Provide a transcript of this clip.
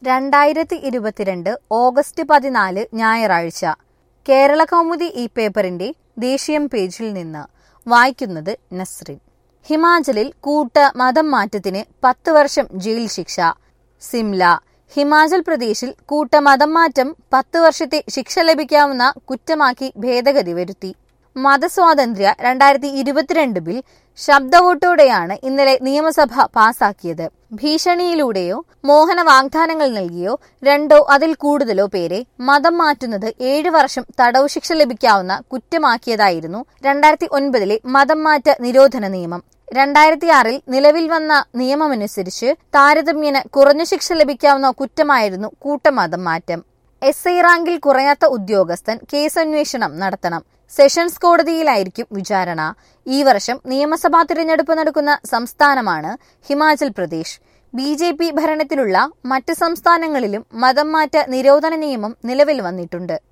രണ്ടായിരത്തി ഇരുപത്തിരണ്ട് ഓഗസ്റ്റ് പതിനാല് ഞായറാഴ്ച കേരള കൗമുദി ഈ പേപ്പറിന്റെ ദേശീയം പേജിൽ നിന്ന് വായിക്കുന്നത് നസ്രിൻ ഹിമാചലിൽ കൂട്ട മതം മാറ്റത്തിന് പത്ത് വർഷം ജയിൽ ശിക്ഷ സിംല ഹിമാചൽ പ്രദേശിൽ കൂട്ട മതം മാറ്റം പത്ത് വർഷത്തെ ശിക്ഷ ലഭിക്കാവുന്ന കുറ്റമാക്കി ഭേദഗതി വരുത്തി മതസ്വാതന്ത്ര്യ രണ്ടായിരത്തി ഇരുപത്തിരണ്ട് ബിൽ ശബ്ദവോട്ടോടെയാണ് ഇന്നലെ നിയമസഭ പാസാക്കിയത് ഭീഷണിയിലൂടെയോ മോഹന വാഗ്ദാനങ്ങൾ നൽകിയോ രണ്ടോ അതിൽ കൂടുതലോ പേരെ മതം മാറ്റുന്നത് ഏഴ് വർഷം തടവ് ശിക്ഷ ലഭിക്കാവുന്ന കുറ്റമാക്കിയതായിരുന്നു രണ്ടായിരത്തി ഒൻപതിലെ മതം മാറ്റ നിരോധന നിയമം രണ്ടായിരത്തി ആറിൽ നിലവിൽ വന്ന നിയമമനുസരിച്ച് താരതമ്യേന കുറഞ്ഞ ശിക്ഷ ലഭിക്കാവുന്ന കുറ്റമായിരുന്നു കൂട്ടമതം മാറ്റം എസ് ഐ റാങ്കിൽ കുറയാത്ത ഉദ്യോഗസ്ഥൻ കേസന്വേഷണം നടത്തണം സെഷൻസ് കോടതിയിലായിരിക്കും വിചാരണ ഈ വർഷം നിയമസഭാ തിരഞ്ഞെടുപ്പ് നടക്കുന്ന സംസ്ഥാനമാണ് Himachal Pradesh B J P ഭരണത്തിലുള്ള മറ്റ് സംസ്ഥാനങ്ങളിലും മതം മാറ്റ നിരോധന നിയമം നിലവിൽ വന്നിട്ടുണ്ട്